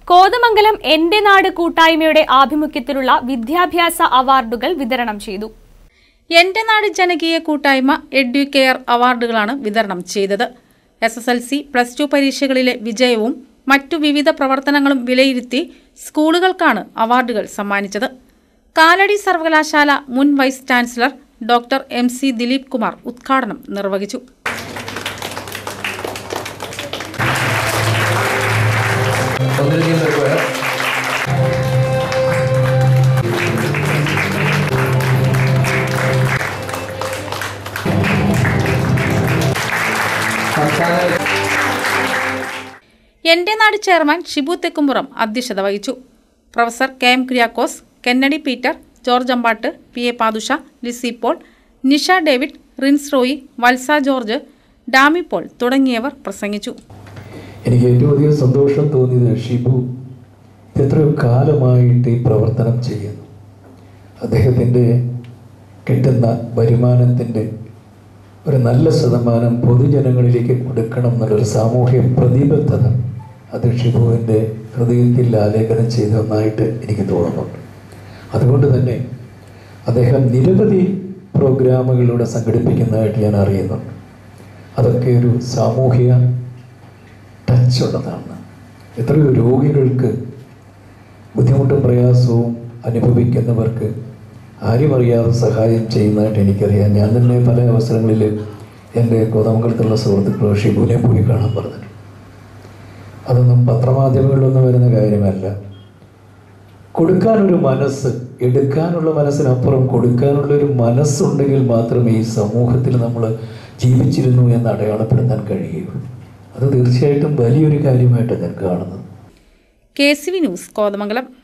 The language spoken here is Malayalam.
കോതമംഗലം എന്റെ നാട് കൂട്ടായ്മയുടെ ആഭിമുഖ്യത്തിലുള്ള വിദ്യാഭ്യാസ അവാർഡുകൾ വിതരണം ചെയ്തു എന്റെ നാട് ജനകീയ കൂട്ടായ്മ എഡ്യൂക്കെയർ അവാർഡുകളാണ് വിതരണം ചെയ്തത് S S L C plus two പരീക്ഷകളിലെ വിജയവും മറ്റു വിവിധ പ്രവർത്തനങ്ങളും വിലയിരുത്തി സ്കൂളുകൾക്കാണ് അവാർഡുകൾ സമ്മാനിച്ചത് കാലടി സർവകലാശാല മുൻ vice chancellor doctor M C Dileep Kumar ഉദ്ഘാടനം നിർവഹിച്ചു ഒന്നിലധികം പേർക്ക് വേണം സംസ്ഥാന എന്റെ നാട് ചെയർമാൻ ഷിബു തെക്കുംപുറം അധ്യക്ഷത വഹിച്ചു professor K M Kuriakose Kennedy Peter George Ambattu P A Pathusha Lissy Paul Nisha David Rins Roy Valsa George Dami Paul തുടങ്ങിയവർ പ്രസംഗിച്ചു എനിക്ക് ഏറ്റവും അധികം സന്തോഷം തോന്നിയത് ഷിബു എത്രയോ കാലമായിട്ട് ഈ പ്രവർത്തനം ചെയ്യുന്നു അദ്ദേഹത്തിൻ്റെ കിട്ടുന്ന വരുമാനത്തിൻ്റെ ഒരു നല്ല ശതമാനം പൊതുജനങ്ങളിലേക്ക് കൊടുക്കണം എന്നുള്ളൊരു സാമൂഹ്യ പ്രതിബദ്ധത അത് ഷിബുവിൻ്റെ ഹൃദയത്തിൽ ആലേഖനം ചെയ്ത ഒന്നായിട്ട് എനിക്ക് തോന്നുന്നുണ്ട് അതുകൊണ്ട് തന്നെ അദ്ദേഹം നിരവധി പ്രോഗ്രാമുകളിലൂടെ സംഘടിപ്പിക്കുന്നതായിട്ട് ഞാൻ അറിയുന്നുണ്ട് അതൊക്കെ ഒരു സാമൂഹിക ടച്ചുള്ളതാണ് എത്രയോ രോഗികൾക്ക് ബുദ്ധിമുട്ടും പ്രയാസവും അനുഭവിക്കുന്നവർക്ക് ആരും അറിയാതെ സഹായം ചെയ്യുന്നതായിട്ട് എനിക്കറിയാം ഞാൻ തന്നെ പല അവസരങ്ങളിൽ എൻ്റെ കോതമംഗലത്തുള്ള സുഹൃത്തുക്കൾ ഷിബുവിനെ പോയി കാണാൻ പറഞ്ഞിട്ടുണ്ട് അതൊന്നും പത്രമാധ്യമങ്ങളിലൊന്നും വരുന്ന കാര്യമല്ല കൊടുക്കാനൊരു മനസ്സ് എടുക്കാനുള്ള മനസ്സിനപ്പുറം കൊടുക്കാനുള്ളൊരു മനസ്സുണ്ടെങ്കിൽ മാത്രമേ ഈ സമൂഹത്തിൽ നമ്മൾ ജീവിച്ചിരുന്നു എന്ന് അടയാളപ്പെടുത്താൻ കഴിയുള്ളൂ അത് തീർച്ചയായിട്ടും വലിയൊരു കാര്യമായിട്ട് ഞാൻ കാണുന്നത് K C V news Kothamangalam